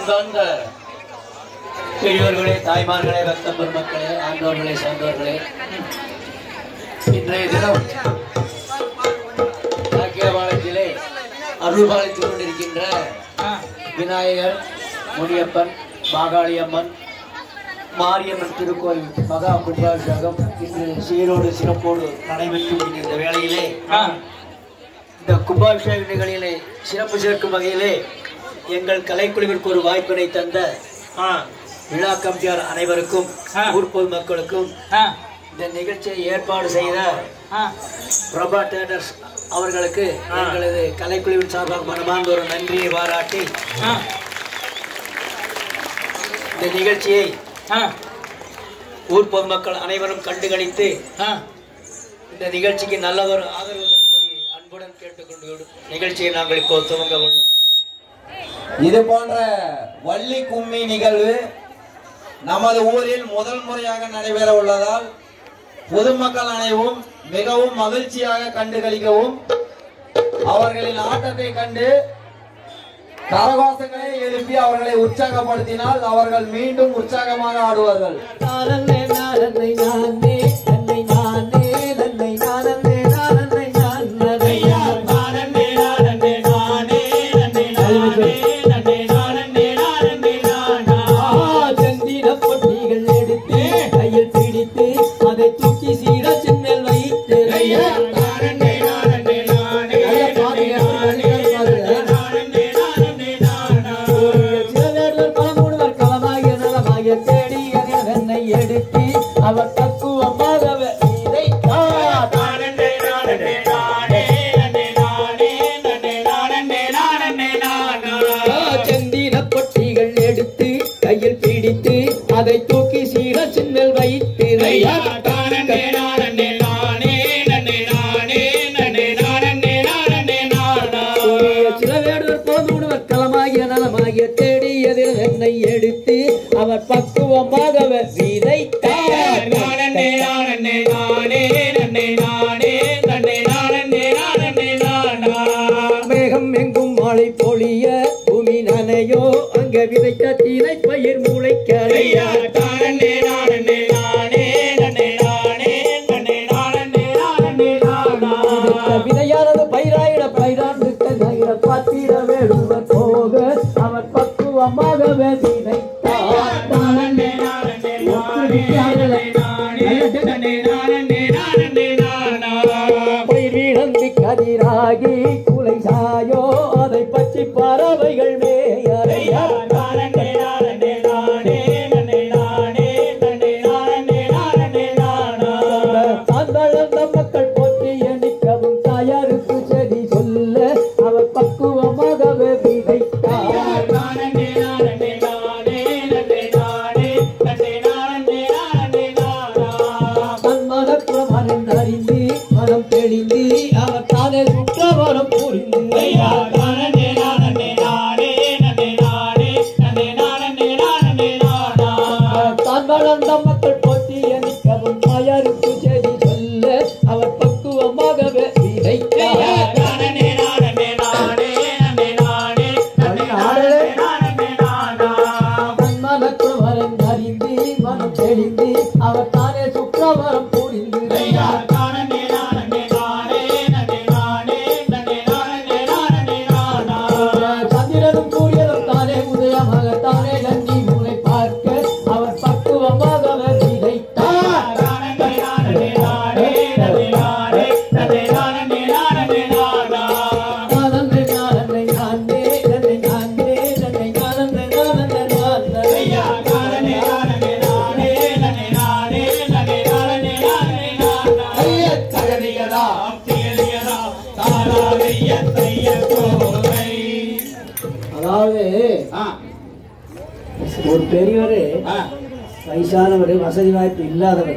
அன்பார்ந்த பெரியோர்களே தாய்மார்களே ரத்த பெருமக்களே ஆண்டோர்களே சான்றோர்களே இன்றைய தினம் பாக்கியபாளையத்திலே அருள்பாளையத்தில் கொண்டிருக்கின்ற விநாயகர் முனியப்பன் மாகாளியம்மன் மாரியம்மன் திருக்கோயில் மகா கும்பாபிஷேகம் இன்று சீரோடு சிறப்போடு நடைபெற்று வருகின்ற வேளையிலே இந்த கும்பாபிஷேக நிகழ்ச்சியிலே சிறப்பு சேர்க்கும் வகையிலே எங்கள் கலைக்குழுவிற்கு ஒரு வாய்ப்பினை தந்த விழா கமிட்டியார் அனைவருக்கும் ஊர் பொதுமக்களுக்கும் இந்த நிகழ்ச்சியை ஏற்பாடு செய்த பிரபா டேடர்ஸ் அவர்களுக்கு எங்களது கலைக்குழுவின் சார்பாக மனமார்ந்த ஒரு நன்றியை பாராட்டி இந்த நிகழ்ச்சியை ஊர் பொதுமக்கள் அனைவரும் கண்டுகளித்து இந்த நிகழ்ச்சிக்கு நல்லதொரு ஆதரவு தரும்படி அன்புடன் கேட்டுக்கொண்டு நிகழ்ச்சியை நாங்கள் இப்போது துவங்க உள்ளோம் இது போன்ற வள்ளி கும்மி நிகழ்வு நமது ஊரில் முதல் முறையாக நடைபெற உள்ளதால் பொதுமக்கள் அனைவரும் மிகவும் மகிழ்ச்சியாக கண்டுகளிக்கவும் அவர்களின் ஆட்டத்தை கண்டு கரகோஷங்களை எழுப்பி அவர்களை உற்சாகப்படுத்தினால் அவர்கள் மீண்டும் உற்சாகமாக ஆடுவார்கள் பொட்டிகள் எடுத்து கையில் பிடித்து அதை தூக்கி சீர சின்னல் வைத்து சிலவேடர் பழமூடுவர் களமாகிய நலமாகிய தேடி அதில் வெண்ணை எடுத்து அவர் தக்குவமாக இதை செந்திர பொட்டிகள் எடுத்து கையில் பிடித்து அதை தூக்கி சீர சின்னல் வைத்து சிலவேடர் போதுடுவர் களமாகிய நலமாகிய தேடி அதில் வெண்ணை எடுத்து அவர் பக்குவமாக விதைத்தார் மேகம் எங்கும் மழை பொழிய பூமி நனையோ அங்க விதைத்த தீனை பயிர் முளைக்கலையா விதையானது பயிராயிட பயிராண்டு கையிட பத்திர வேடுவர் போக அவர் பக்குவமாக விதைத்தார் பயிர் வீழந்து கதிராகி குலை சாயோ அதை பற்றி பறவைகள் மேயறையா தந்தளந்த மக்கள் போற்றி எண்ணிக்கவும் தாயாருக்கு செடி சொல்ல அவர் பக்குவமாகவே விதைத்தார் தன் மனப்புறம் அறிந்து மனம் தெளிந்து அவர் தானே சுற்றவரம் புரிந்து தான் வளர்ந்த மக்கள் போற்றி எண்ணிக்கவும் தாயாருக்கு செடி சொல்ல அவர் பக்குவமாகவே விதைத்தார் தன் மனப்புறம் அறிந்து மனம் தெளிந்து அவர் தானே சுற்றவரம் புரிந்து சந்திரனும் சூரியனும் தானே உதயமாக தானே கஞ்சி முனை பார்க்க அவர் பக்குவமாக விதைத்தார் நானந்தே நானந்தே நானே நந்தே நானே நந்தே நானந்தே நானந்தே நானே அதாவது ஒரு பெரியவர் வயசானவர் வசதி வாய்ப்பு இல்லாதவர்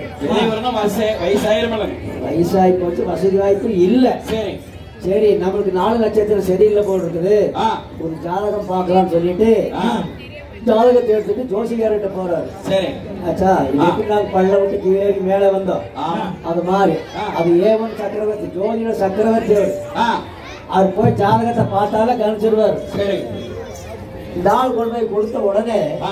வயசாகி போச்சு வசதி வாய்ப்பு இல்ல சரி நம்மளுக்கு நாலு லட்சத்துல சரியில்லை போல் இருக்குது ஒரு ஜாதகம் பார்க்கலாம்னு சொல்லிட்டு ஜாதகத்தை எடுத்துட்டு ஜோசிகார்கிட்ட போறாரு சரி ஆச்சா இது எப்படி நாங்க பள்ள விட்டு கீழே மேலே வந்தோம் அது மாதிரி அது ஏவன் சக்கரவர்த்தி ஜோதிட சக்கரவர்த்தி அவர். ஆ அவர் போய் ஜாதகத்தை பார்த்தாலே கணிச்சிருவார் சரி இந்த ஆள் கொண்டு போய் கொடுத்த உடனே ஆ,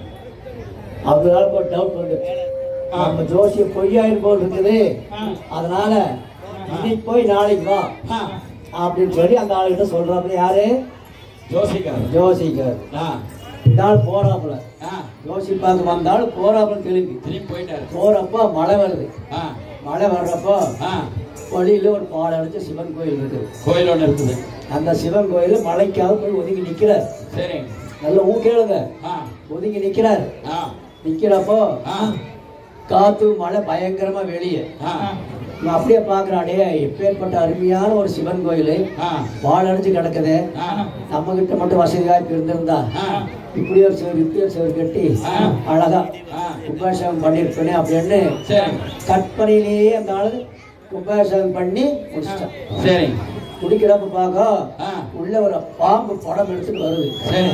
அவங்களால ஒரு டவுட் வந்து ஆ. நம்ம ஜோசியம் பொய்யாயிரம் போல் இருக்குது ஆ. அதனால இன்னைக்கு போய் நாளைக்கு வா ஆ, அப்படின்னு சொல்லி அந்த ஆளுகிட்ட சொல்றாப்புல யாரு ஜோசிக்காரர் ஜோசிகர் ஆ, இந்த ஆள் போறாப்புல ஆ, ஜோசி பார்க்க வந்தாலும் போறாப்புல திரும்பி திரும்பி போயிட்டாரு போறப்போ மழை வருது ஆ, மழை வர்றப்போ ஆ, வழியில ஒரு பாடம் அடிச்ச சிவன் கோயில் இருக்குது கோயில் ஒண்ணு இருக்குது அந்த சிவன் கோயில் மழைக்காக போய் ஒதுங்கி நிக்கிறார் சரி நல்ல ஊ கேளுங்க ஆ, ஒதுங்கி நிக்கிறார் ஆ, நிக்கிறப்போ ஆ, காத்து மழை பயங்கரமா வெளியே ஆ, நான் அப்படியே பாக்குறாடே எப்பேற்பட்ட அருமையான ஒரு சிவன் கோயில் ஆ, வாழடைஞ்சு கிடக்குது ஆ, நம்ம கிட்ட மட்டும் வசதி வாய்ப்பு இருந்திருந்தா ஆ, இப்படி ஒரு சிவர் இப்படி ஒரு சிவர் கட்டி ஆ. அழகா ஆ. கும்பாபிஷேகம் பண்ணிருப்பேனே அப்படின்னு சரி கற்பனையிலேயே அந்த ஆளு கும்பாபிஷேகம் பண்ணி முடிச்சிட்டான் சரி குடிக்கிறப்ப பார்க்க ஆ. உள்ள ஒரு பாம்பு படம் எடுத்துட்டு வருது சரி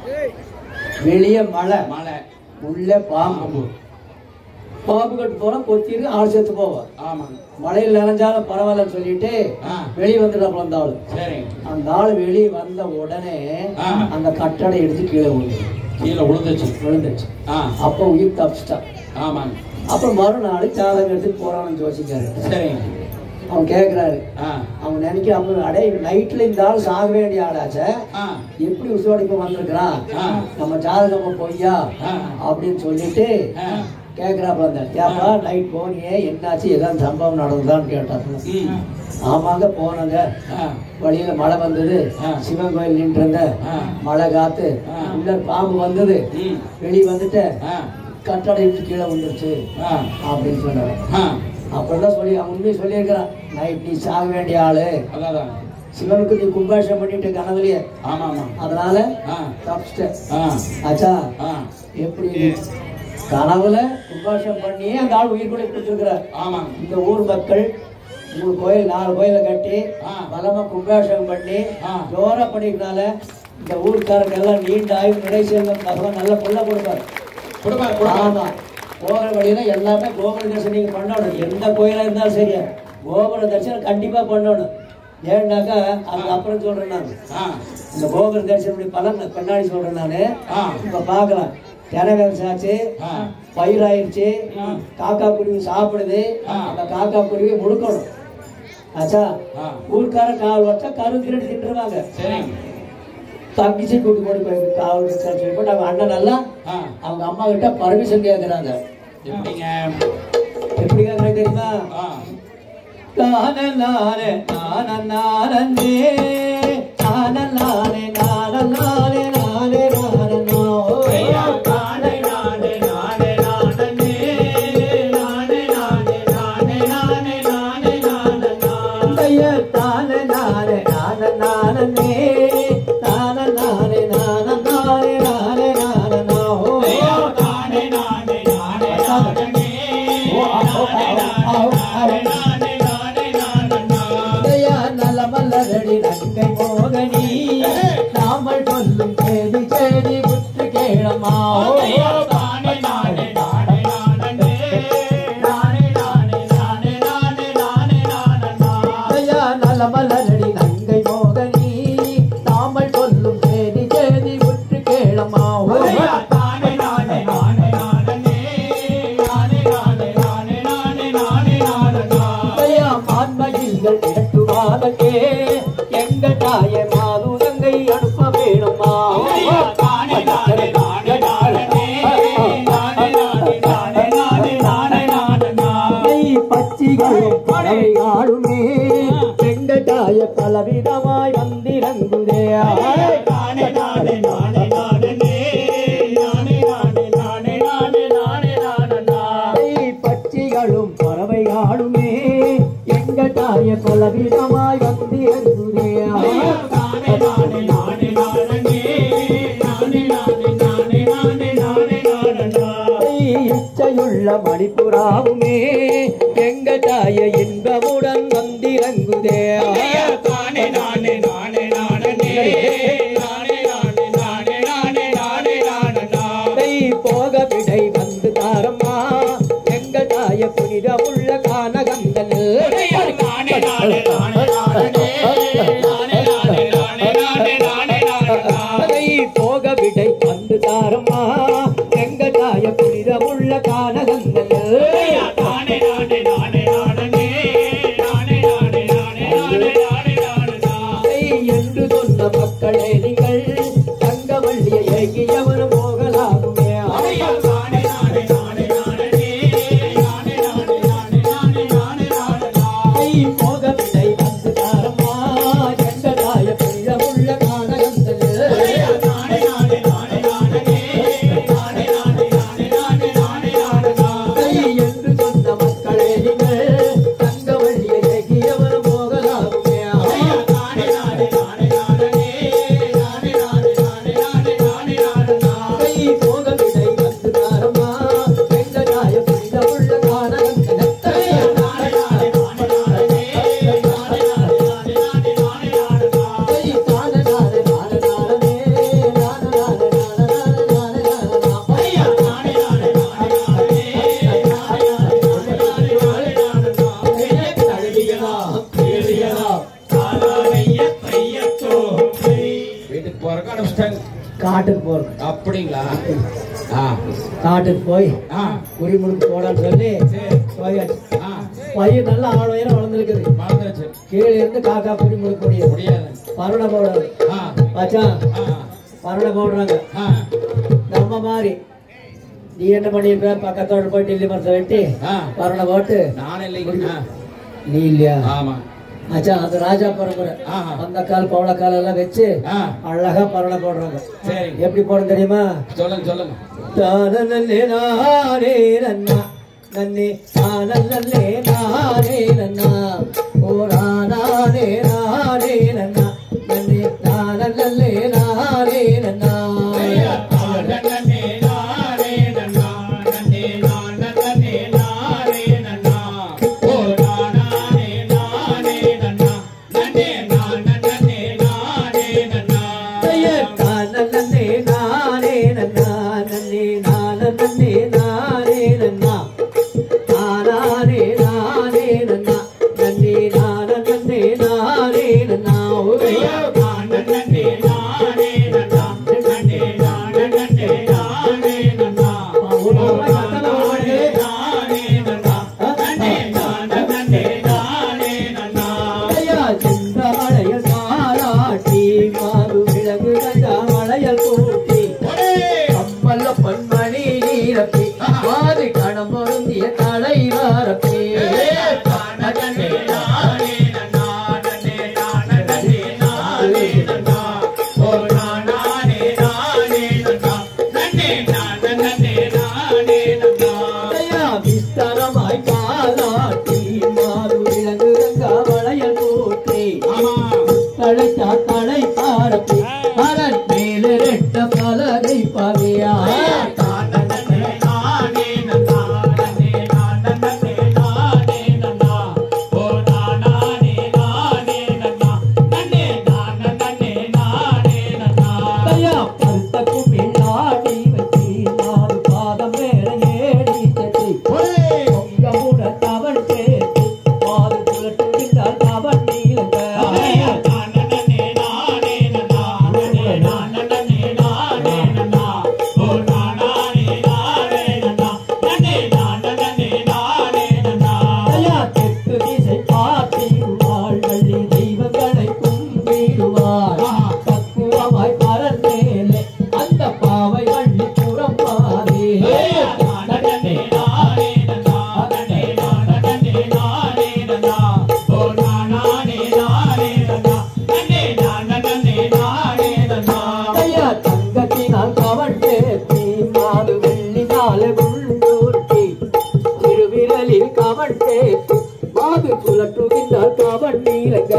வெளியே மழை மழை உள்ள பாம்பு பாம்பு பாம்பு கட்டு போனா கொத்திரு ஆள் செத்து போவான் ஆமாங்க மழையில் நனைஞ்சாலும் பரவாயில்லன்னு சொல்லிட்டு ஆ. வெளியே வந்துட்டாப்புல அந்த ஆளு சரி அந்த ஆள் வெளியே வந்த உடனே ஆ. அந்த கட்டடை எடுத்து கீழே விழுந்து கீழே விழுந்துச்சு விழுந்துச்சு ஆ அப்போ உயிர் தப்பிச்சிட்டான் ஆமாங்க அப்புறம் மறுநாள் ஜாதகம் எடுத்து போறான்னு யோசிக்காரு சரி அவன் கேக்குறாரு ஆ அவன் நினைக்க அப்ப அடே நைட்ல இந்த ஆள் சாக வேண்டிய ஆளாச்சே ஆ எப்படி உசோடிப்பு வந்திருக்கிறான் ஆ. நம்ம ஜாதகம் பொய்யா ஆ. அப்படின்னு சொல்லிட்டு ஆ. கேக்குறாப்ப அந்த கேப்பா நைட் போனியே என்னாச்சு ஏதாவது சம்பவம் நடந்ததான்னு கேட்டாப்புல ம் ஆமாங்க போனங்க ஆ வழியில மழை வந்தது ஆ. சிவன் கோயில் நின்று இருந்த ஆ. மழை காத்து ஆ. உள்ள பாம்பு வந்தது ம் வெளியே வந்துட்டு ஆ கட்டடை இடிச்சு கீழே வந்துருச்சு ஆ அப்படின்னு சொன்னாரு ஆ அப்படிதான் சொல்லி அவன் உண்மையை சொல்லியிருக்கிறான் நைட் நீ சாக வேண்டிய ஆளு அதான் அதான். சிவனுக்கு நீ கும்பாபிஷேகம் பண்ணிட்டு கனவுலயே ஆமா ஆமா அதனால ஆ தப்பிச்சிட்ட ஆ ஆச்சா ஆ எப்படி நீ கனவுல கும்பாபிஷேகம் பண்ணியே அந்த ஆள் உயிர் கூட கொடுத்துருக்கிறார் ஆமாங்க இந்த ஊர் மக்கள் மூணு கோயில் நாலு கோயிலை கட்டி ஆ. பலமா கும்பாபிஷேகம் பண்ணி ஆ. ஜோரா பண்ணிக்கிறனால இந்த ஊர்க்காரங்க எல்லாம் நீண்ட ஆயுள் நிறை செல்வம் பகவான் நல்ல புள்ள கொடுப்பாரு கொடுப்பாரு கொடுப்பாரு ஆமா போகிற வழியில எல்லாமே கோபுர தரிசனம் நீங்க பண்ணணும் எந்த கோயிலா இருந்தாலும் சரி கோபுர தரிசனம் கண்டிப்பா பண்ணணும் ஏன்னாக்கா அது அப்புறம் சொல்றேன் நான் ஆ இந்த கோபுர தரிசனம் பலன் நான் பின்னாடி சொல்றேன் நானு ஆ. இப்ப பார்க்கலாம் தினை விவசாச்சு ஆ. பயிராயிருச்சு ஆ. காக்கா குருவி சாப்பிடுது ஆ. அந்த காக்கா குருவி முடுக்கணும் ஆச்சா ஆ. ஊர்க்கார கால் வச்சா கரு திருடி தின்றுவாங்க சரிங்க தங்கிச்சு கூட்டி போய் போய் காவல் வச்சான்னு சொல்லி போட்டு அவங்க அண்ணன் எல்லாம் ஆ அவங்க அம்மா கிட்ட பர்மிஷன் கேக்குறாங்க எப்படிங்க எப்படி கேக்குறாங்க தெரியுமா ஆ நானல்லாரே நானல்லாரே நானல்லாரே நானல்லாரே நானே நானோ ஐயா நானே நானே நானே நானே நானே நானே நானே நானே நானே நானே ஐயா தானே நானே நானே நானே நானல்லாரே நானல்லாரே நானே நானோ ஐயா நானே நானே நானே நானே நானே நானே நானே ஐயா நலமல்லரடி நங்கை மோகனி நாமல் சொல்லும் சேதி சேதி முற்று கேளமா ஐயா நானே நானே நானே நானே நானே நானே நானே நானே நானே நானே ஐயா நலமல்லரடி நங்கை மோகனி நாமல் சொல்லும் சேதி சேதி முற்று கேளமா ஐயா நானே நானே நானே நானே நானே நானே நானே நானே நானே நானே ஐயா மான்மயில்கள் இரட்டுவாதக்கே எங்க தாய மாதுதங்கை அனுப்ப வேணுமா ஐயா நானே நானே நானே நானே நானே நானே நானே நானே நானே நானே நெய் பச்சிகளும் பறவை ஆளுமே வெங்கடாய பலவிதமாய் வந்திறங்குதே நானே நானே நானே நானே நானே நானே நானே நானே நானே நானே நெய் பச்சிகளும் பறவை ஆளுமே எங்கடாய பலவிதமாய் வந்திறங்குதே நானே நானே நானே நானே நானே நானே நானே நானே நானே நானே இச்சையுள்ள மணிப்புறாவுமே எங்கடாய இன்பமுடன் வந்திறங்குதே நானே நானே நானே நானே நானே நானே நானே நானே நானே நானே கை போக விடை வந்து தாரம்மா எங்கடாய புனிதமுள்ள கானகந்தல் நானே நானே நானே நானே நானே நானே நானே நானே நானே நானே கை போக விடை என்று சொன்ன மக்களே நீங்கள் தங்கவள்ளியை ஏகியவர் போகலாகுமே ஐ போகவில்லை வந்து தாரம்மா எங்களாய பிரியமுள்ள கானகந்தல் ஐ என்று சொன்ன மக்களே நீங்கள் தங்கவள்ளியை ஏகியவர் போகலாகுமே ஐ போகவில்லை வந்து தாரம்மா எங்களாய பிரியமுள்ள வீட்டுக்கு போறக்கு அனுப்பிச்சிட்டாங்க காட்டுக்கு போறோம் அப்படிங்களா ஆ காட்டுக்கு போய் ஆ குறி முறுக்கு போடான்னு சொல்லி சரி போயாச்சு ஆ பையன் நல்ல ஆள் உயரம் வளர்ந்துருக்குது மறந்துருச்சு கீழே இருந்து காக்கா குறி முறுக்க முடியும் முடியாது பருணை போடாது ஆ மச்சான் ஆ பருணை போடுறாங்க ஆ நம்ம மாதிரி நீ என்ன பண்ணிருப்ப பக்கத்தோட போய் டில்லி மரத்தை வெட்டி ஆ பருணை போட்டு நானே இல்லைங்க ஆ, நீ இல்லையா ஆமா மச்சான் அது ராஜா பரம்பரை ஆஹா. அந்த கால் பவள கால் எல்லாம் வச்சு ஆ அழகா பருணை போடுறாங்க சரி எப்படி போடும் தெரியுமா சொல்லுங்க சொல்லுங்க தானல்லே நானே நன்னா நன்னே தானல்லே நானே நன்னா ஓ நானே நானே நன்னா நன்னே தானல்லே நானே நன்னா தானல்லே நானே நன்னா நன்னே நானல்லே நானே நன்னா நானே நானே நன்னா நன்னே நானல்லே நானே நன்னா ஓய்யா ஐயா சிந்தாளைய சாராட்டி மாறு விலகு மலையல் கூட்டி கம்மல்ல பொன்மணி நீரப்பி மாது கணம் பொருந்திய தலை வாரப்பி ஐயா விஸ்தரமாய் பாலாட்டி மாறு விலகு மலையல் கூட்டி தழைத்தா தலை பாரப்பி அதன் மேலே ரெட்ட பலகை பகையா ஐயா பருத்த குமிழாடி வச்சி மாறு பாதம் மேல ஏடி தட்டி பொங்கமுட தவன் சேர்த்து மாறு புலட்டுகின்றார் தவன் நீலங்க ஐயா தெற்கு திசை பார்த்திடுவாள் வள்ளி தெய்வங்களை கும்பிடுவாள் பக்குவமாய் பரந்தேலே அந்த பாவை வள்ளி புறம் மாறே ஐயா தங்கத்தினால் கவன் சேர்த்தி மாறு வெள்ளினால உள்ளூர்த்தி திருவிரலில் கவன் சேர்த்து மாது சுழற்றுகின்றார் கவன் நீலங்க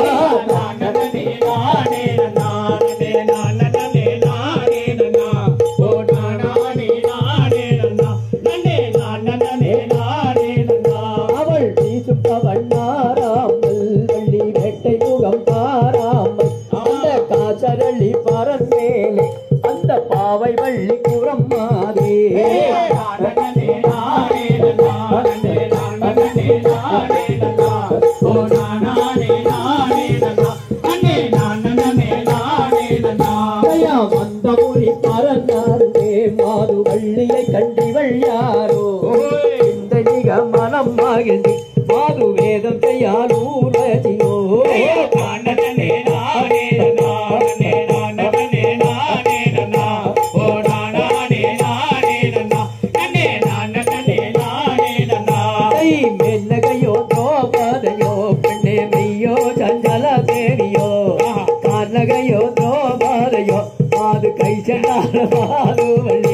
அவள் வீசும் கவன் மாறாமல் வள்ளி வேட்டை முகம் பாராமல் அந்த காசரளி பரன் மேலே அந்த பாவை வள்ளி புறம் மாறே ஐயா வந்த முறி பரந்தாருமே மாது வள்ளியை கண்டிவள் யாரோ இந்த நிக மனம் மகிழ்ந்து மாது வேதம் செய்யாலூரதியோ நானே நானே மேனகையோ தோபாதையோ அது கை சென்றால் பாதுவள்ளி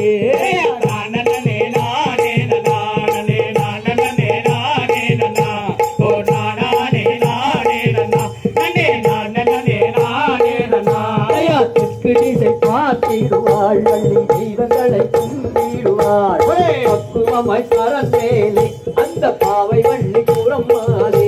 ஐயா திசை பார்த்திடுவாள் வள்ளி தெய்வங்களை கும்பிடுவாள் பக்குவமாய் பரந்தேனே அந்த பாவை வள்ளி குரம்மாதே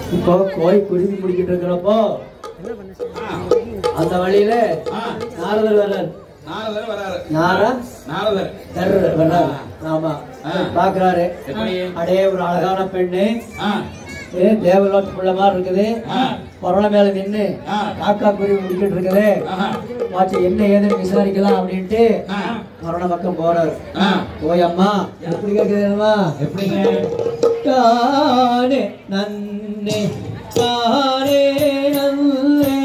இப்போ கோயில் குருவி முடிக்கிட்டு இருக்கிறப்போ அந்த வழியில நாரதர் வர்றார் நாரதர் வராரு நாரா நாரதர் தர்றர் வர்றார் ஆமா ஆ. பாக்குறாரு எப்படி? அடே ஒரு அழகான பெண்ணு ஆ, ஏ தேவலோட்டு பிள்ளை மாதிரி இருக்குது ஆ. கொரோனா மேல நின்னு ஆ. காக்கா குருவி முடிக்கிட்டு இருக்குது ஆஹா. வாட்சி என்ன ஏதுன்னு விசாரிக்கலாம் அப்படின்ட்டு ஆ, கொரோனா பக்கம் போறாரு ஆ. போய் அம்மா எப்படி கேக்குதுமா எப்படிங்க தானே நன்னே தானே நல்லே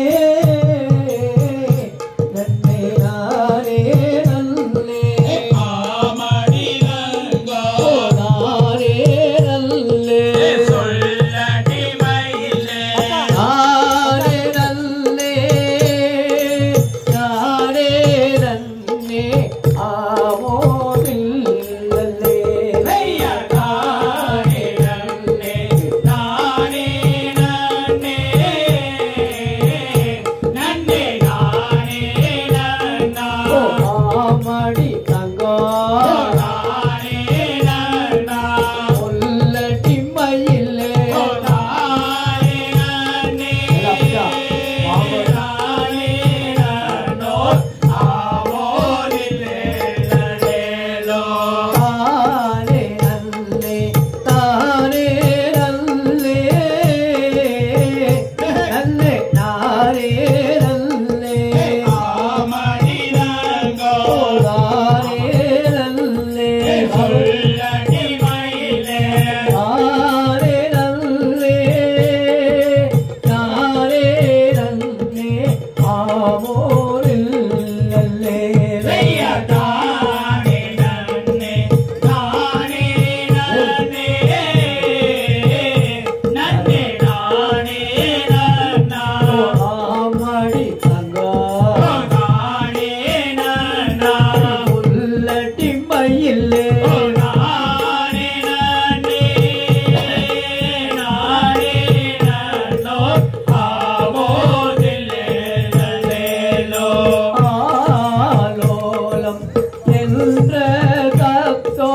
நன்னே நானே நல்லே ஆமடி ரங்கோ நானே நல்லே சொல்லடி மயிலே நானே நல்லே நானே நன்னே ஆமோதில்லே ஐயா தானே நன்னே தானே நன்னே நன்னே தானே நன்னா ஆமடி தங்கோ தானே நன்னா உள்ளடி மயிலே தானே நன்னே தானே நன்னோ ஆவோலிலே நனேலோ தானே நல்லே தானே நல்லே நல்லே நானே நல்லே ஆமடி ரங்கோ தானே நல்லே சொல்லடி மயிலே தானே நல்லே தானே நல்லே ஆமோரில் நல்லே ஐயா தானே நன்னே தானே நன்னே நன்னே தானே நன்னா ஆமடி தங்கோ தானே நன்னா உள்ளடி மயிலே நானே நன்னே நானே நன்னோ ஆவோதிலே நனேலோ ஆலோலம் என்ற தத்தோ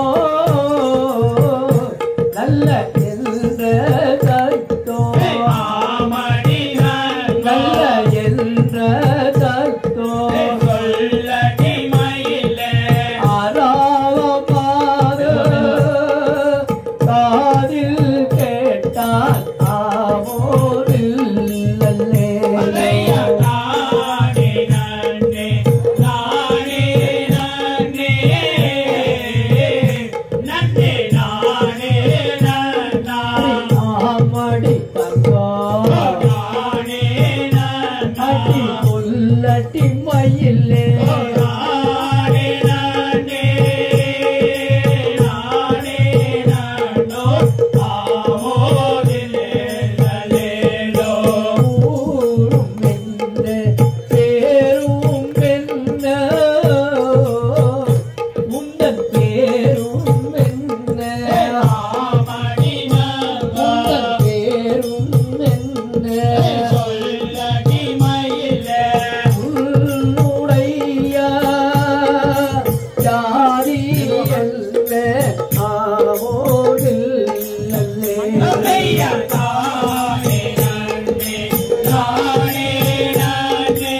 நல்ல என்ற தத்தோ ஆமடி நல்ல நன்னோ என்ற தத்தோ சொல்லடி மயிலே ஆராவமாத காதில் கேட்டான் ஆவோரில் நல்லே ஐயா தானே நன்னே தானே நன்னே நன்னே நானே நன்னா ஆமடி தங்கோ தானே நன்னா அடி உள்ளடி மயிலே நானே நானே நானே நானோ ஆமோதிலே நலேலோ ஊரும் என்ன பேரும் என்ன முந்தன் பேரும் என்ன ஆமடி நங்கோ முந்தன் பேரும் என்ன சொல்லடி மயிலே உன்னுடைய ஜாதி என்ன ஆவோதில் ஐயா தானே நன்னே நானே நன்னே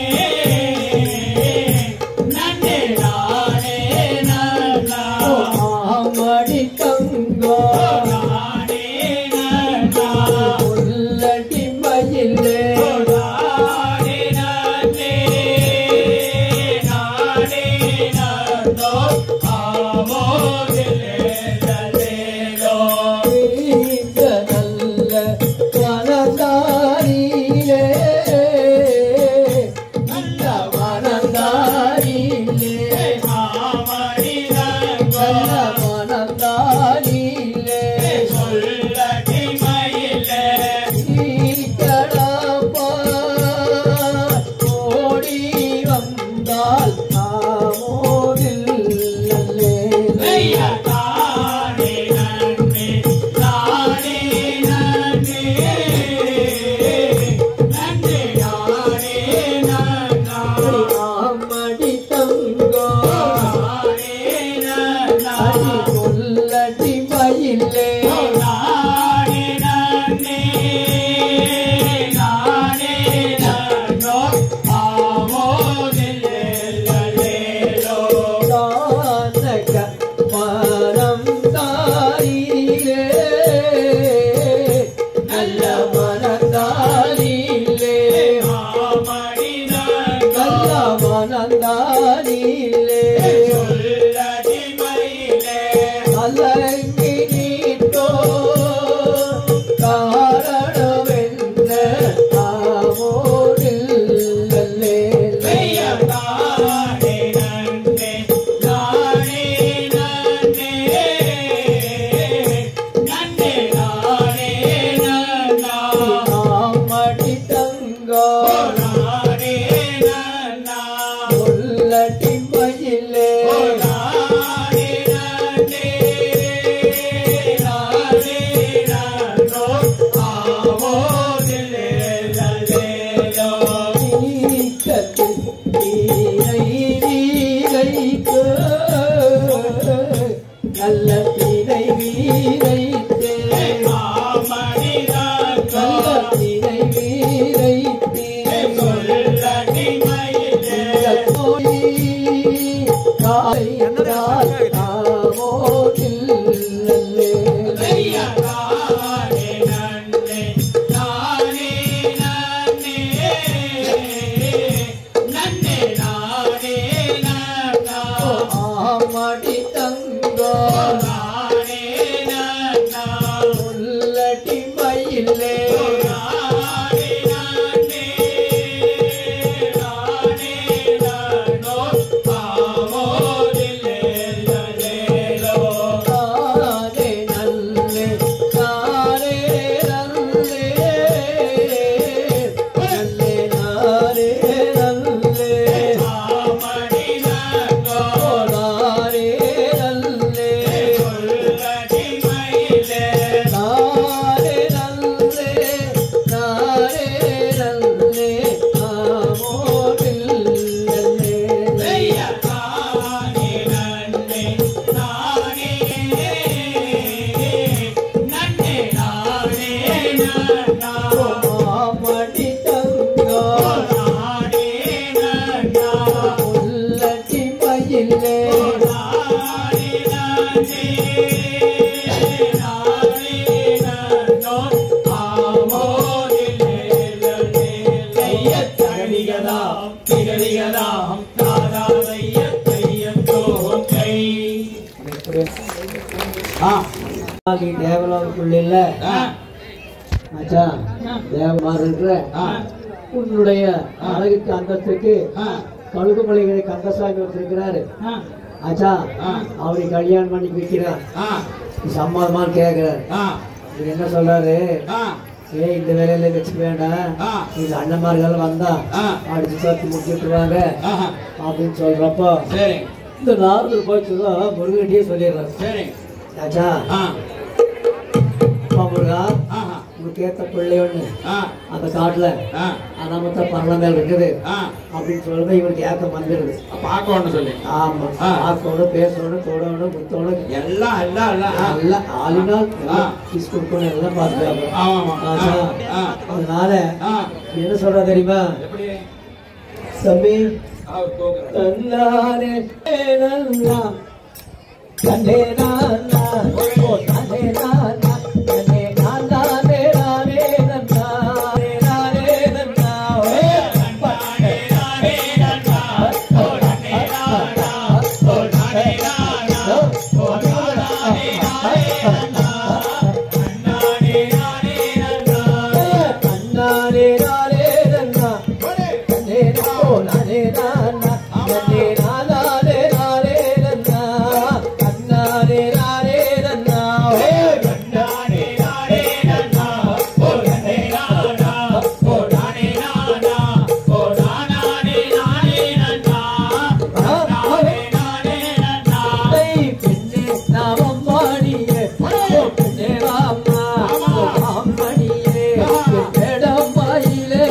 நன்னே நானே நன்னா ஆமடி தங்கோ நானே நன்னா உள்ளடி மயிலே நானே நன்னே நானே நன்னோ ஆமோதிலே நலேலோ இந்த நல்ல வனந்தாரிலே நல்ல வனந்தாரிலே ஆமடி நங்கோ நல்ல வனந்தாரிலே சொல்லடி மயிலே கடப்பா ஓடி வந்தால் ஆமோதில் நல்லே ஐயா தானே நன்னே தானே நன்னே மனந்தானிலே நல்ல மனந்தானிலே அலங்கி நீட்டோ காரணமென்ன ஆமோனில்லே ஆமடி தங்கோ உள்ளடி மயிலே நீக்கத்து நீரை வீரைக்கு நல்ல தீரை வீரைத்தே நல்ல தீரை வீரைத்தே காலை ராமோ இல்லல்லே ஆமடி தங்கோ உள்ளடி மயிலே தானே நல்லே தானே நல்லே நல்லே நானே நல்லே தானே நல்லே நானே நல்லே நானே நல்லே ஆமோனில் நல்லே ஆமடி தங்கோ உள்ளடி மயிலே நீ தேவலோகத்துள்ள ஆச்சா தேவமார் இருக்கிற உன்னுடைய அழகுக்கு அந்தத்துக்கு கழுகுமலைகளை கந்தசாமி வச்சிருக்கிறாரு ஆச்சா அவரை கல்யாணம் பண்ணி வைக்கிறார் சம்மதமான்னு கேக்குறாரு இவர் என்ன சொல்றாரு ஏய் இந்த வேலையில வச்சுக்க வேண்டாம் இது அண்ணன்மார்கள் வந்தா அடிச்சு சேர்த்து முடிச்சுட்டுருவாங்க அப்படின்னு சொல்றப்போ சரி இந்த நாரதர் போய் சொல்ல முருகன்டியே சொல்லிடுறாரு சரி ஆச்சா ஆ அப்பா முருகா ஆஹா உனக்கு ஏத்த பிள்ளை ஒண்ணு ஆ அந்த காட்டுல ஆ அனாமத்த பரணம் மேல் இருக்குது ஆ அப்படின்னு சொல்றது இவனுக்கு ஏக்கம் வந்துடுது பார்க்க ஒன்று சொல்லி ஆமா ஆ. ஆக்கோட பேசணும் தொடணும் முத்தோட எல்லாம் எல்லாம் எல்லாம் ஆ. நல்லா ஆளினால் ஆ. கிஸ் கொடுக்கணும் எல்லாம் பார்த்துக்காங்க ஆமா ஆமா ஆ, ஆ, அதனால ஆ. என்ன சொல்ற தெரியுமா எப்படி தம்பி அவர் தூக்குறாரு. தன்னானே நன்னா தன்னே நானா ஓ தன்னே நானா தன்னே நானா நே நானே நன்னா நே நானே நன்னா ஓ தன்னே நானே நன்னா ஓ தன்னே நானா ஓ தன்னே நானா ஓ தன்னே நானா தன்னானே நானே நன்னா தன்னானே நானே நன்னா தன்னே நானோ நானே நானா தன்னே நானா நே நானே நன்னா தன்னானே நானே நன்னா ஓ தன்னானே நானே நன்னா ஓ தன்னே நானா ஓ நானே நானா ஓ நானானே நானே நன்னா நானே நானே நன்னா டேய் பின்னே நாமம் பாடியே ஓ பின்னே வாம்மா ஓ மாமணியே பின்னேடம் வாயிலே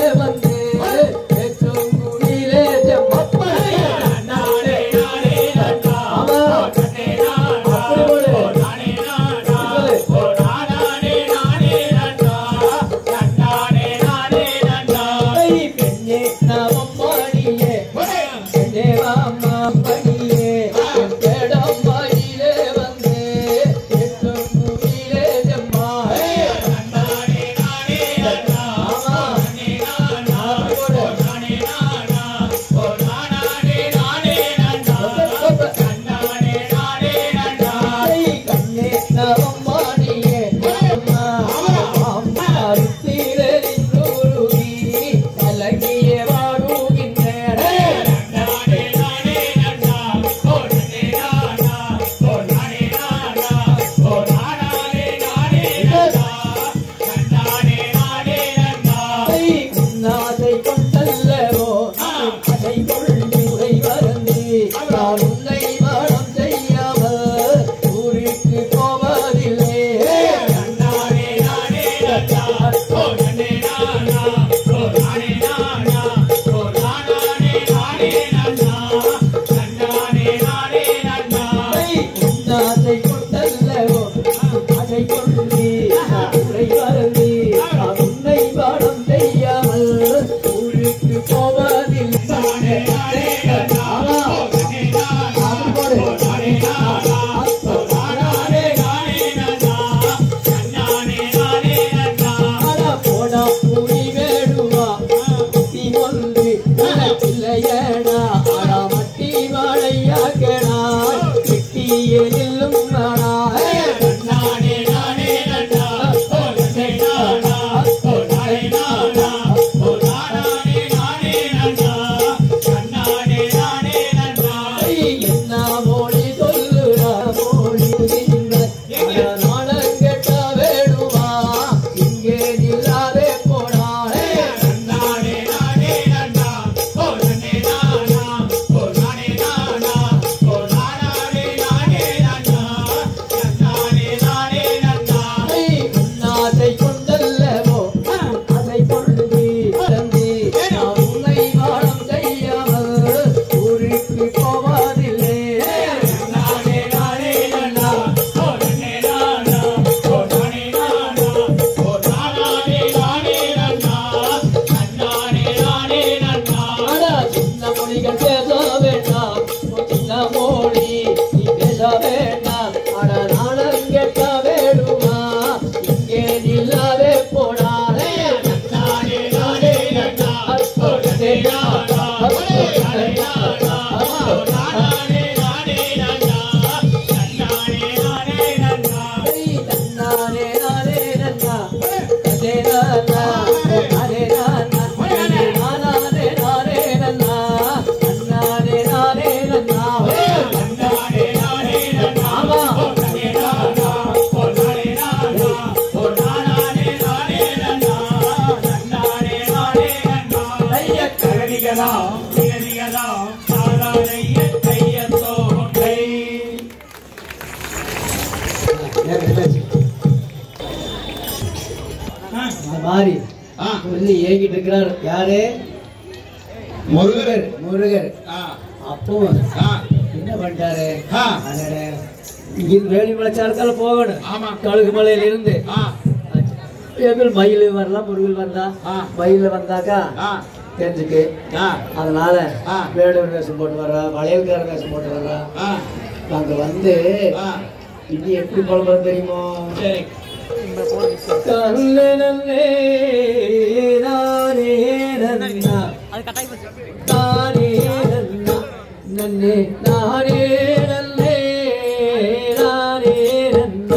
மாதிரி ஆ. சொல்லி ஏங்கிட்டு இருக்கிறார் யாரு முருகர் முருகர் ஆ, அப்போ ஆ, என்ன பண்ணிட்டாரு ஆ. அடடே, இங்கிருந்து வேலிமலை சார்க்கால போகணும் ஆமா. கழுகு மலையில இருந்து ஆ, எங்கள் மயில் வரலாம் முருகல் வந்தா ஆ. மயில வந்தாக்கா ஆ, தெரிஞ்சுக்கு ஆ, அதனால ஆ. வேடூர் வேஷம் போட்டு வர்றா வளையல்கார வேஷம் போட்டு வர்றா ஆ, அங்க வந்து ஆ. இனி எப்படி குழம்புறது தெரியுமோ சரி நல்லே நல்லே நானே நன்னா நானே நன்னா நன்னே நானே நல்லே நானே நன்னா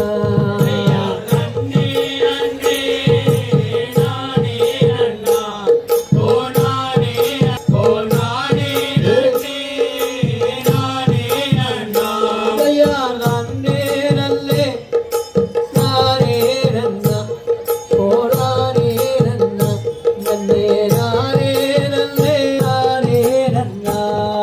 ஐயா நானே நல்லே நானே நன்னா ஓ நானே நன்னா நன்னே நானே நல்லே நானே நன்னா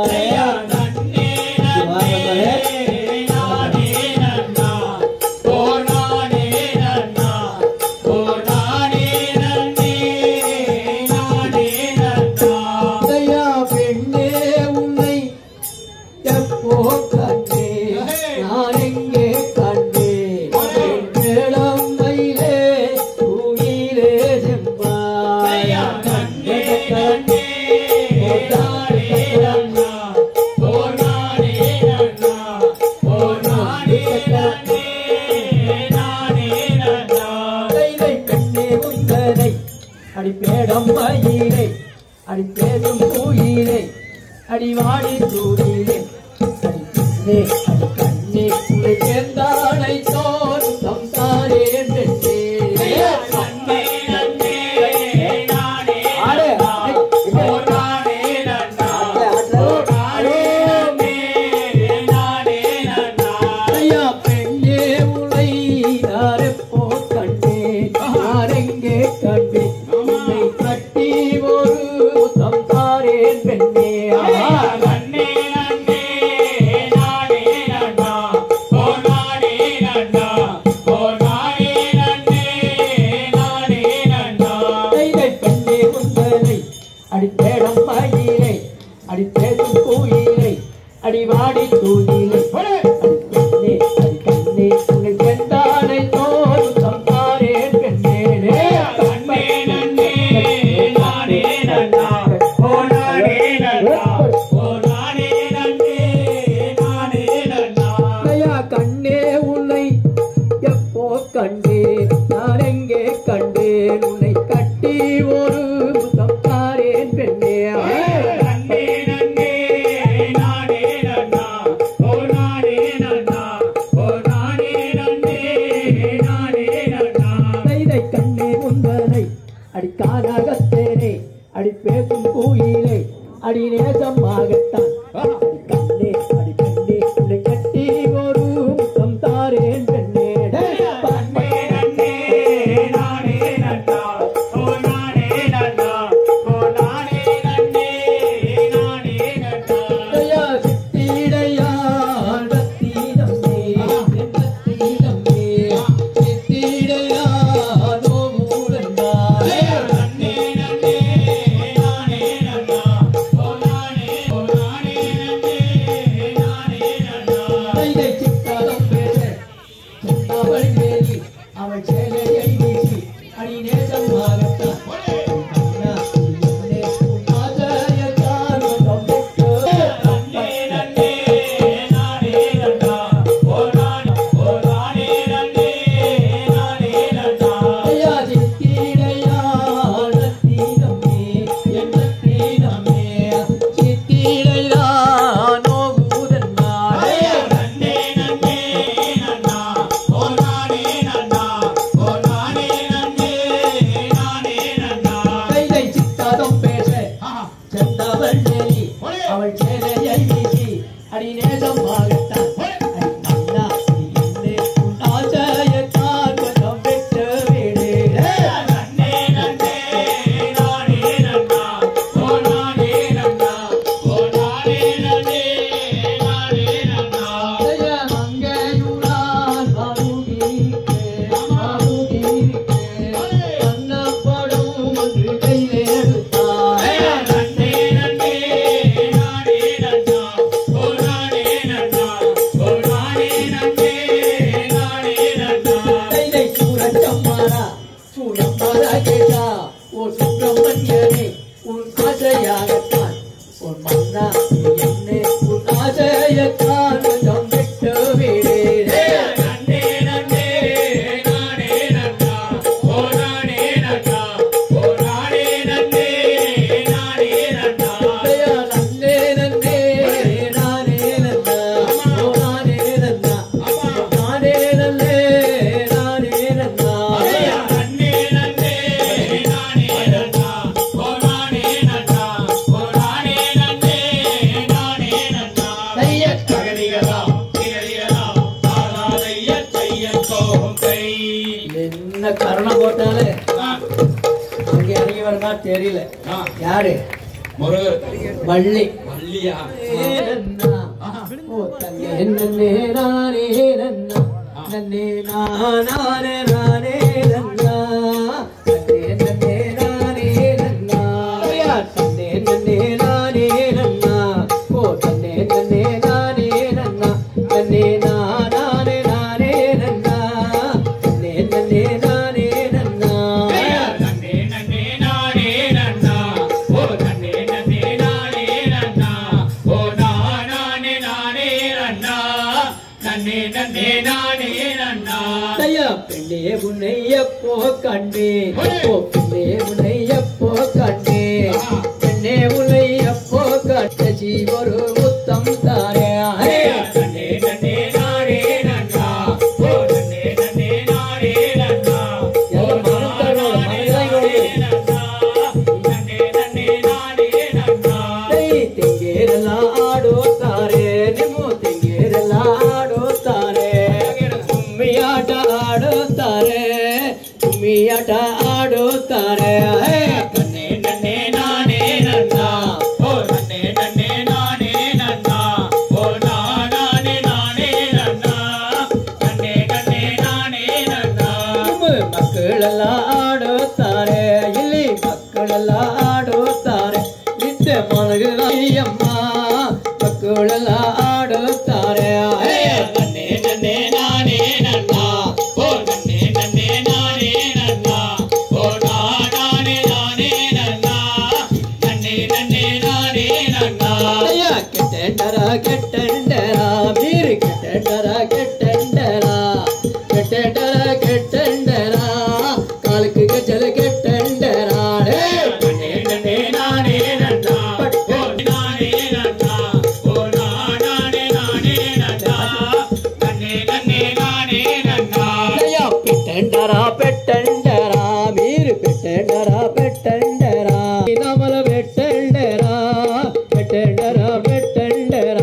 ஐயா பெண்ணே உன்னை எப்போ கண்டே நான் எங்கே கண்டே மேளம் மயிலே குயிலே செம்பாயா கண்டே கண்டே கைதை கண்ணே உந்தனை அடி பேடம் மயிலை அடி பேசும் கோயிலை அடி வாடி தூரிலே அடி கண்ணே அடி கண்ணே உன்னை சேர்ந்தானை தோன் தம் தாரே பெற்றே ஆடு ஐயா பெண்ணே உனை யாரெப்போ கண்டே யாரெங்கே கண்டே உன்னை கட்டி ஒரு முத்தம் தாரேன் பெண்ணே ஆஹா. கைதை கண்ணே உந்தனை அடி பேடம் மயிலை அடி பேசும் கோயிலை அடி வாடி தூயிலை அடி கண்ணே அடி கண்ணே உன்னை செந்தானை தோல் சம்பாரே பெண்ணே கண்மை ஐயா கண்ணே உன்னை எப்போ கண்டே நான் எங்கே கண்டேன் உன்னை கட்டி ஒரு முத்தம் தாரேன் பெண்ணே கைதை கண்ணே முந்தனை அடி கானகத்தேனே அடி பேசும் கோயிலே அடி நேசமாகத்தான் அடி கண்ணே அடி கண்ணே உன்னை கட்டி ஒரு முத்தம் தாரேன் பெண்ணே பன்மை ஐயா சித்திடையா ரத்தினமே ரத்தினமே சித்திடையா நோமுடந்தா நானே ஓ சுப்பிரமணியனே உன் ஆசையாகத்தான் உன் மன்னா என்னை உன் ஆசையத்தான் கொஞ்சம் விட்டு விடு நன்னே நன்னே நானே நன்னா ஓ நானே நன்னா ஓ நானே நன்னே நானே நன்னா ஐயா, நன்னே நன்னே நானே நன்னா ஓ நானே நன்னா நானே நன்னே நானே நன்னா ஐயா நன்னே நன்னே நானே நன்னா ஓ நானே நன்னா ஓ நானே நன்னே நானே நன்னா ஐயா, தகதிகளா திகதிகளா தாராதைய தையத்தோம் கை என்ன கரணம் போட்டாலே ஆ, அங்கே இறங்கி வரமா தெரியல ஆ, யாரு முருகர் வள்ளி மல்லியா நன்னா ஓ தன்னே நன்னே நானே நன்னா நன்னே நானே நானே நன்னா தன்னே நன்னே நானே நன்னா ஐயா, தன்னே நன்னே நானே நன்னா ஓ தன்னே நன்னே நானே நன்னா தன்னே நானே நானே நன்னா தன்னே நன்னே நானே நன்னா நன்னே நன்னே நானே நன்னா ஓ நன்னே நன்னே நானே நன்னா ஓ நானே நானே நன்னா நன்னே நன்னே நானே நன்னா ஐயா, பெண்ணே உன்னை எப்போ கண்டே ஓ பெண்ணே உன்னை எப்போ கண்டே பெண்ணே உன்னை எப்போ கண்டசி ஒரு முத்தம் தாரே நன்னே நன்னே நானே நன்னா ஓ நன்னே நன்னே நானே நன்னா ஓ நானே நானே நன்னா நன்னே நன்னே நானே நன்னா ತೆಂಗೇರೆಲ್ಲ ಆಡುತ್ತಾರೆ ನಿಮ್ಮ ತೆಂಗೇರೆಲ್ಲ ಆಡುತ್ತಾರೆ ಕುಮ್ಮಿಯಾಟ ಆಡುತ್ತಾರೆ ಕುಮ್ಮಿಯಾಟ ಆಡುತ್ತಾರೆ நன்னே நன்னே நானே நன்னா ஓ நன்னே நன்னே நானே நன்னா ஓ நானே நானே நன்னா நன்னே நன்னே நானே நன்னா ನಿಮ್ಮ ಮಕ್ಕಳೆಲ್ಲ ಆಡುತ್ತಾರೆ ಇಲ್ಲಿ ಮಕ್ಕಳೆಲ್ಲ ಆಡುತ್ತಾರೆ ನಿತ್ಯ ಮನಗಮ್ಮ ಮಕ್ಕಳೆಲ್ಲ ಆಡುತ್ತಾರೆ நன்னே நன்னே நானே நன்னா ஓ நன்னே நன்னே நானே நன்னா ஓ நானே நானே நன்னா நன்னே நன்னே நானே நன்னா ஐயா கெட்டண்டர கெட்டண்டர மீறி கெட்டண்டர கெட்டண்டர கெட்டண்டர கெட்டண்டர காலுக்கு கச்சல் கெட்டண்டர நன்னே நன்னே நானே நன்னா ஓ நானே நன்னா ஓ நானே நானே நன்னா நன்னே நன்னே நானே நன்னா ஐயா பெட்டண்டர பெட்டண்டர மீறி பெட்டண்டர பெட்டண்டர நமல பெட்டண்டர பெட்டண்டர பெட்டண்டர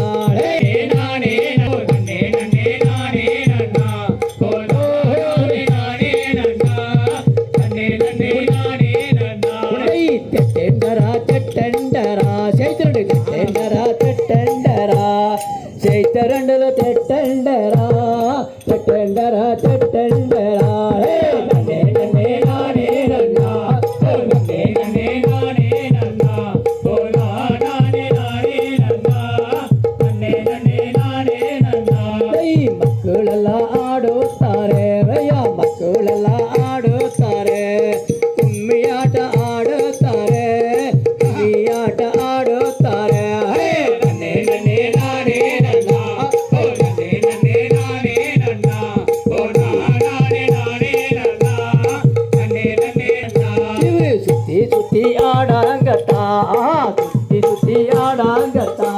நானே ஓ நன்னே நன்னே நானே நன்னா ஓ நானே நானே நன்னா நன்னே நன்னே நானே நன்னா తెట్టెండరా తెట్టెండరా చైతరుడు తెట్టెండరా తెట్టెండరా చైతరండులు తెట్టెండరా తెట్టెండరా తెట్టెండరా హే! నన్నే నన్నే నానే నన్నా. ఓ నన్నే నన్నే నానే నన్నా ఓ నానే నానే నన్నా నన్నే నన్నే నానే నన్నా ಈ ಮಕ್ಕಳೆಲ್ಲ ಆಡುತ್ತಾರೆ ರಯ್ಯ ಮಕ್ಕಳೆಲ್ಲ ಆಡುತ್ತಾರೆ ಕುಮ್ಮಿಯಾಟ ಆಡುತ್ತಾರೆ ಕುಮ್ಮಿಯಾಟ ಆಡುತ್ತಾರೆ ಹೇ! ನನ್ನೇ ನನ್ನೇ ನಾನೇ ನನ್ನ ಓ ನನ್ನೇ ನನ್ನೇ ನಾನೇ ನನ್ನ ಓ ನಾನೇ ನಾನೇ ನನ್ನ ನನ್ನೇ ನನ್ನೇ ನನ್ನ இவரு சுத்தி சுத்தி ஆடாங்கத்தா சுத்தி சுத்தி ஆடாங்கத்தா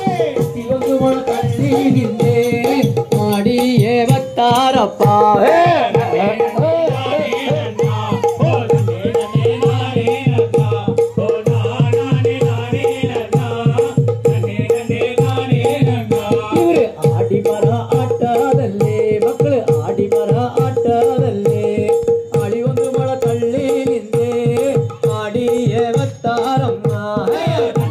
இவங்க ஒரு தள்ளி நின்றே ஆடியே வட்டாரப்பா ஹே! ಇವ್ರು ಆಡಿ ಮರ ಆಟದಲ್ಲೇ ಮಕ್ಕಳು ಆಡಿ ಮರ ಆಟದಲ್ಲೇ ಆಡಿ ಒಂದು ಮಳ ತಳ್ಳಿ ನಿಂದೆ ಆಡಿಯೇ ವತ್ತಾರಮ್ಮ ಹೇ!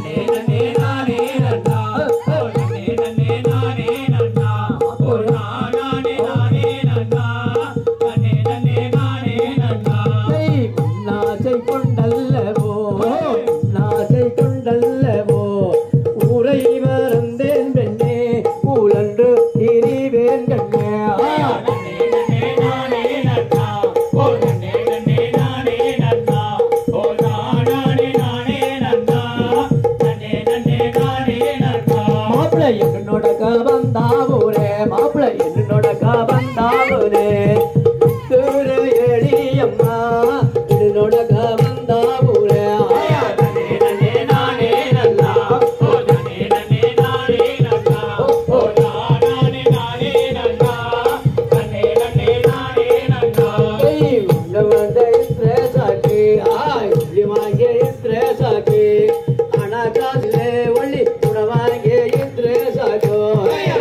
கை நாசை கொண்டல்லவோ நாசை கொண்டல்லவோ ஊரை மறந்தேன் பெண்ணே ஊழன்று திரிவேன் கண்ணே ஆ! ஓ மாப்பிள்ளை என்னோட வந்தா ஊரே மாப்பிள்ளை என்னோட வந்தா ஊரே திரு எளியம்மா என்னோட வந்தா ஊரே ஆயா நனே நனே நானே நல்லா ஓ நனே நனே நானே நல்லா ஓ நானே நானே நல்லா நனே நனே நானே நல்லா ஏய் உள்ள வந்த இஸ்ரேசாக்கி ஆய் உள்ளி வாங்கிய இஸ்ரேசாக்கி ಹಣ ಕಾಸಲೆ ಒಳ್ಳಿ ಗುಣವಾಗಿ ಇದ್ರೆ ಸಾಕು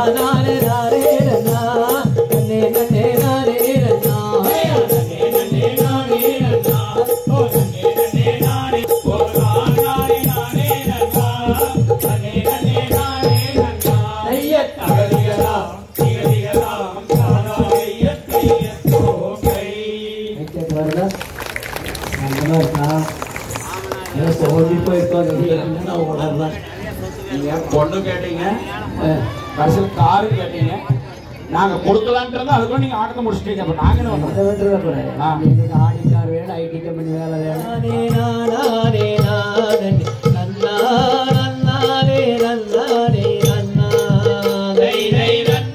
நானே நானே நன்னா நன்னே நன்னே நானே நன்னா ஐயா மைக்கேட் வருதா நல்லா இருக்கா ஏதோ சோதி போயிருக்கோம் ஓடலாம் நீங்க பொண்ணு கேட்டீங்க கடைசியில் காரு கேட்டீங்க நாங்க கொடுக்கலான்றது அதுக்குள்ள நீங்க ஆட்டத்தை முடிச்சிட்டீங்க அப்ப நாங்க என்ன அதை பண்றோம் விட்டுறத போறேன் ஆ. எனக்கு ஆடிக்கார் வேணும் ஐடி கம்பெனி வேலை வேணும் நானே நானே நானே நன்னா நன்னானே நன்னானே நன்னா தை தை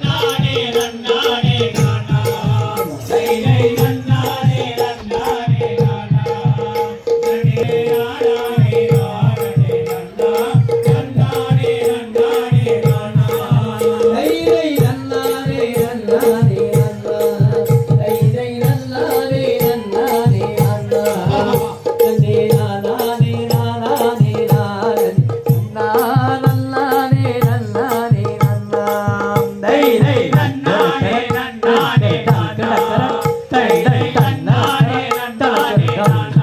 தை தை நன்னானே நன்னானே நன்னா தை தை நன்னானே நன்னானே நன்னா நன்னே நானே நானே நானே நன்னா நன்னானே நன்னானே நன்னா தை தை நன்னானே நன்னானே நன்னா தை தை நன்னானே நன்னானே நன்னா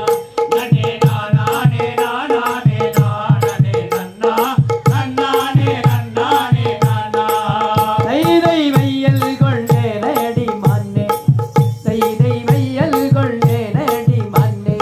தைதை வையல் கொண்டே நடி மண்ணே தைதை வையல் கொண்டே நடி மண்ணே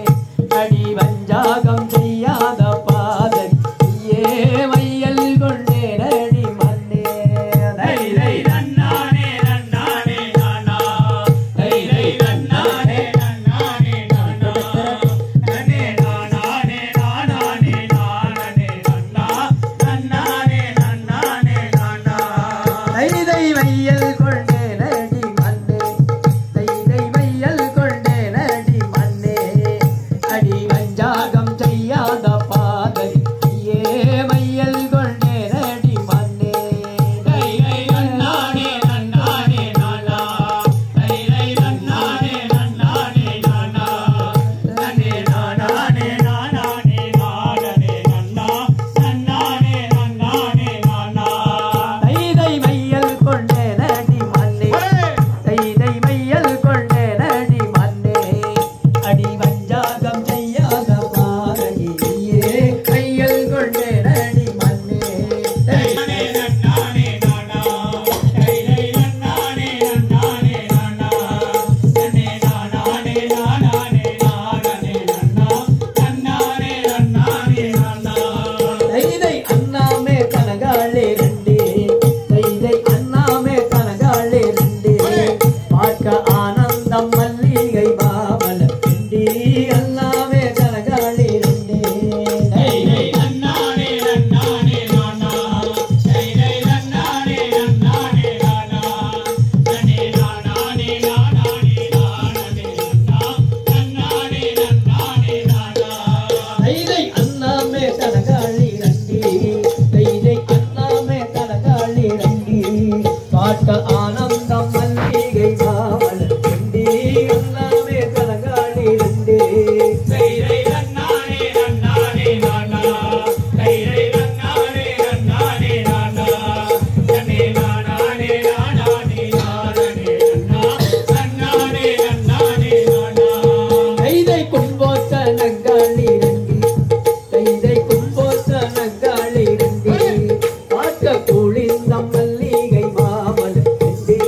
அடி வஞ்சாகம் செய்யாத பாதை ஏ வையல் கொண்டே நடி மண்ணே தைதை நன்னானே நன்னானே நானா தைதை நன்னானே நன்னானே நானா நன்னே நானானே நானானே நானனே நன்னா நன்னானே நன்னானே நானா தைதை வையல் கொண்டே நடி மண்ணே தைதை வையல் கொண்டே நடி மண்ணே அடி வஞ்சாகம் செய்யாத பாதை ஏ வையல் கொண்டே நடி மண்ணே தைதை நன்னானே நன்னானே நானா தைதை நன்னானே நன்னானே நானா நன்னே நானானே நானானே நானனே நன்னா நன்னானே நன்னானே நானா தைதை மையல் கொண்டே நடி மண்ணே தைதை மையல் கொண்டே நடி மண்ணே அடி வஞ்சாகம் செய்யாத பாரதியே மையல் கொண்டே நடி மண்ணே தைதை நன்னானே நானா தைதை நன்னானே நன்னானே நானா நன்னே நானானே நானானே நானனே நன்னா நன்னானே நன்னானே நானா தைதை அண்ணாமே கனகாலே ரெண்டே தைதை அண்ணாமே கனகாலே ரெண்டே பார்க்க ஆனந்தம் மல்லிகை பாவல ரெண்டே அண்ணாமே கனகாலே ரெண்டே தைதை அண்ணானே நன்னானே நானா தைதை அண்ணானே நன்னானே நானா நன்னே நானானே நானானே நானனே நன்னா நன்னானே நன்னானே நானா தைதை அண்ணாமே கனகாளி ரண்டி தைதை அண்ணாமே கனகாளி ரண்டி பார்க்க ஆனந்தம் மல்லிகை மாவள ரண்டி அண்ணாமே கனகாளி ரண்டி தைதை அண்ணானே அண்ணானே நானா தைதை அண்ணானே அண்ணானே நானா நன்னே நானானே நானானே நானனே நன்னா நன்னானே நன்னானே நானா தைதை கும்போத்த நங்காளி ரண்டி தைதை கும்போத்த நங்காளி ரண்டி பார்க்க குளிர்ந்த மல்லிகை மாமல ரண்டி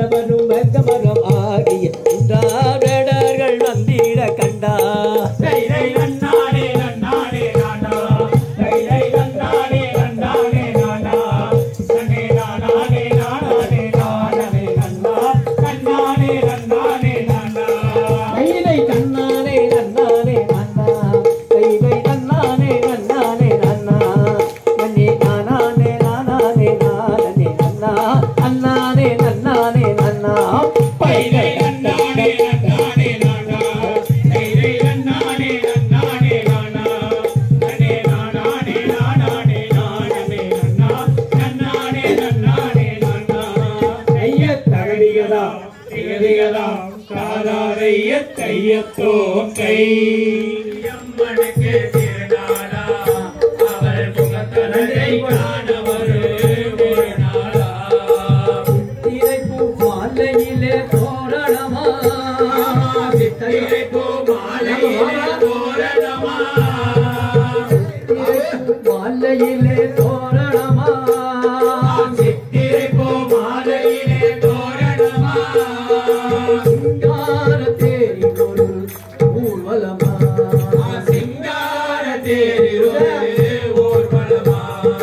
நல்லவரும் வெங்கமரம் ஆகிய வேடர்கள் வந்திட கண்டா தைரை நன்னானே நன்னானே நானா தைரை நன்னானே நன்னானே நானா நன்னே நானானே நானானே நானே நன்னா நன்னானே நன்னானே நானா கைதை தன்னானே நன்னானே நன்னா கைதை தன்னானே நன்னானே நன்னா நன்னே நானானே நானானே நானே நன்னா அண்ணானே நன்னானே நன்னா தைரை நன்னானே நன்னானே நானா தைரை நன்னானே நன்னானே நானா நன்னே நானானே நானானே நானே நன்னா நன்னானே நன்னானே நானா கைய தகடிகதா திகதிகதா காதாரைய கையத்தோ கை அம்மனுக்கு திருநாளா அவள் முகத்தனதை காண ஒரு ஒரு நாளா திரைப்பூ மாலையிலே தோரணமா சித்திரைப்பூ மாலையிலே தோரணமா திரைப்பூ மாலையிலே தோரணமா சித்திரைப்பூ மாலையிலே தோரணமா சிங்கார தேரில் ஒரு ஊர்வலமா சிங்கார தேரிலே ஊர்வலமா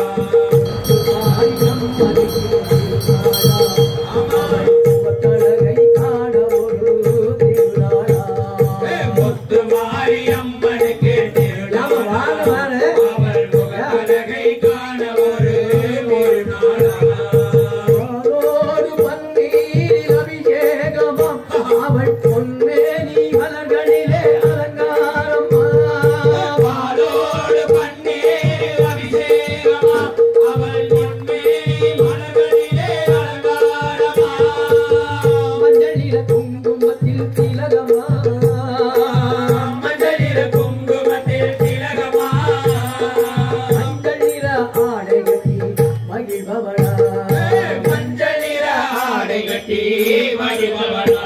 ஆயிரம் மதிக்கழகை காண ஒரு திருநாளா முத்து மாரியம்மனுக்கு திருநாளா அவள் முகத்தழகை காண ஒரு ஒரு நாளா பாலோடு பன்னீரில் அபிஷேகமாம் அவள் பொன்மேனி மலர்களிலே அலங்காரமா பாலோடு பன்னீர் அபிஷேகமா அவள் பொன்மேனி மலர்களிலே அலங்காரமா மஞ்சளில குங்குமத்தில் திலகமா மஞ்சளில குங்குமத்தில் திலகமா மஞ்சளில ஆடை கட்டி மகிழ்பவளா மஞ்சளில ஆடை கட்டி மகிழ்பவளா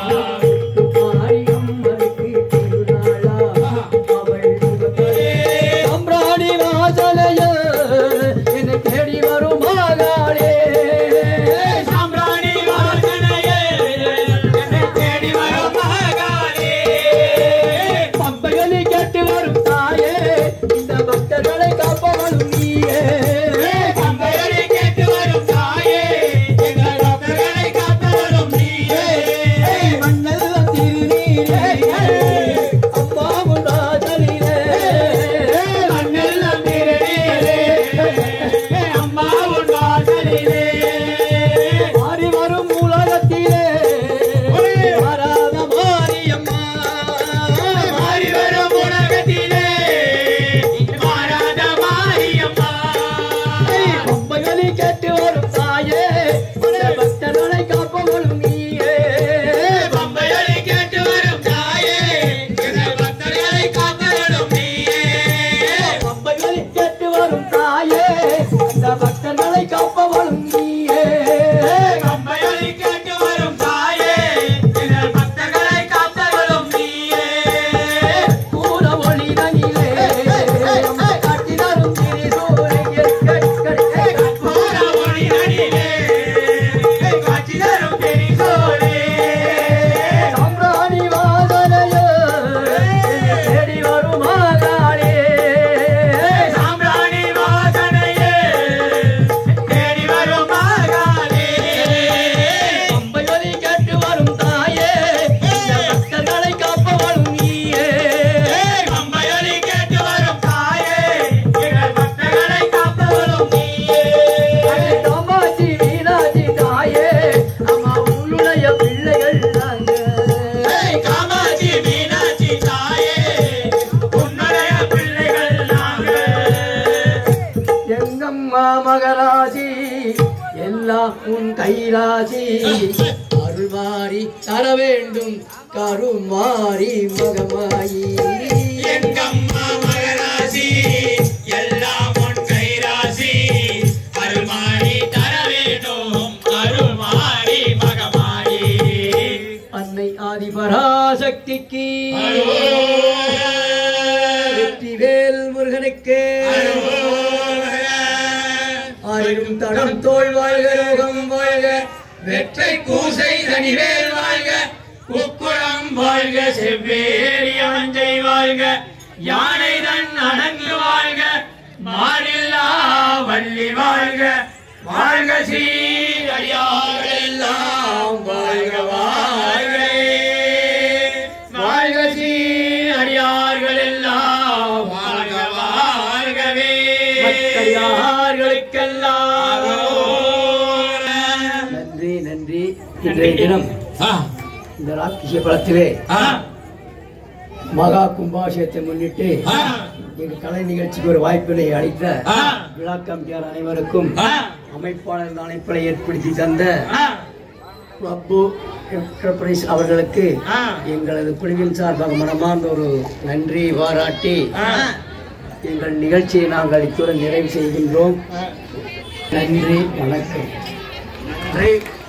மாரியம்மனுக்கு திருநாளா அவள் முகத்திலே அம்ராணி வாசலைய என்னை தேடி வரும் மாகாளே சாம்பிராணி வாசனையே என்னை தேடி வரும் மகாளே பம்பைகளை கேட்டு வரும் தாயே இந்த பக்தர்களை காப்பவளும் நீயே பம்பையரை கேட்டு வரும் தாயே எங்கள் பக்தர்களை காத்தவரும் நீயே மண்ணெல்லாம் திருநீரே அம்மாவும் ராஜனிலே மண்ணெல்லாம் திருநீரே அம்மா உன் வாசலிலே மாறி வரும் உலகத்திலே வராத மாரியம்மா மாறி வரும் உலகத்திலே மாறாத மாரியம்மா பம்பைகளை கேட்டு வரும் தாயே இந்த பக்தர்களை காப்பவளும் நீயே பம்பையரை கேட்டு வரும் தாயே எங்கள் பக்தர்களை காத்தவரும் நீயே பம்பைகளை கேட்டு வரும் தாயே இந்த பக்தர்களை காப்பவளும் நீயே பம்பையரை கேட்டு வரும் தாயே எங்கள் பக்தர்களை காத்தவரும் நீயே கூற ஒளி தனிலே காட்டி தரும் திரிசூலை கற்பூர ஒளி அணிலே காட்சி தரும் தெரிசோலே சாம்பிராணி வாசனையோ தேடி வரும் மாகாளே சாம்பிராணி வாசனையே தேடி வரும் மகாலே பம்பையொலி கேட்டு வரும் தாயே இந்த பக்தர்களை காப்பவளும் நீயே பம்பையொலி கேட்டு வரும் தாயே எங்கள் பக்தர்களை காப்பவரும் நீயே அடி காமாட்சி மீனாட்சி தாயே அம்மா உன்னுடைய பிள்ளைகள் நாங்க ஏய் காமாட்சி மீனாட்சி தாயே உன்னுடைய பிள்ளைகள் நாங்கள் எங்கம்மா மகராசி எல்லாம் உன் கைராசி அருள்மாரி தர வேண்டும் கருமாரி மகமாயி எங்கம்மா மகராசி எல்லாம் உன் கைராசி அருள்மாரி தர வேண்டும் அருள்மாரி மகமாரி அன்னை ஆதிபராசக்திக்கு அருள்மாரி வெற்றிவேல் முருகனுக்கு ஆயிரம் தடம் தோல் வாழ்க யோகம் வாழ்க வெற்றை பூசை தனிவேல் வாழ்க குக்குளம் வாழ்க செவ்வேறி அவஞ்சை வாழ்க யானை தன் அடங்கு வாழ்க மாறில்லா வள்ளி வாழ்க வாழ்க ஸ்ரீ அடியார்கள் எல்லாம் வாழ்க வாழ்கவே வாழ்க ஸ்ரீ அடியார்கள் எல்லாம் வாழ்க வாழ்கவே மக்களியார்களுக்கெல்லாம் நன்றி நன்றி இன்றைய தினம் இந்த ராட்சிய பலத்திலே மகா கும்பாபிஷேகத்தை முன்னிட்டு எங்கள் கலை நிகழ்ச்சிக்கு ஒரு வாய்ப்பினை அளித்த விழா கமிட்டியார் அனைவருக்கும் அமைப்பாளர் அழைப்பை ஏற்படுத்தி தந்த பிரபு என்டர்பிரைஸ் அவர்களுக்கு எங்களது குழுவின் சார்பாக மனமார்ந்த ஒரு நன்றி பாராட்டி எங்கள் நிகழ்ச்சியை நாங்கள் இத்துடன் நிறைவு செய்கின்றோம் நன்றி வணக்கம் நன்றி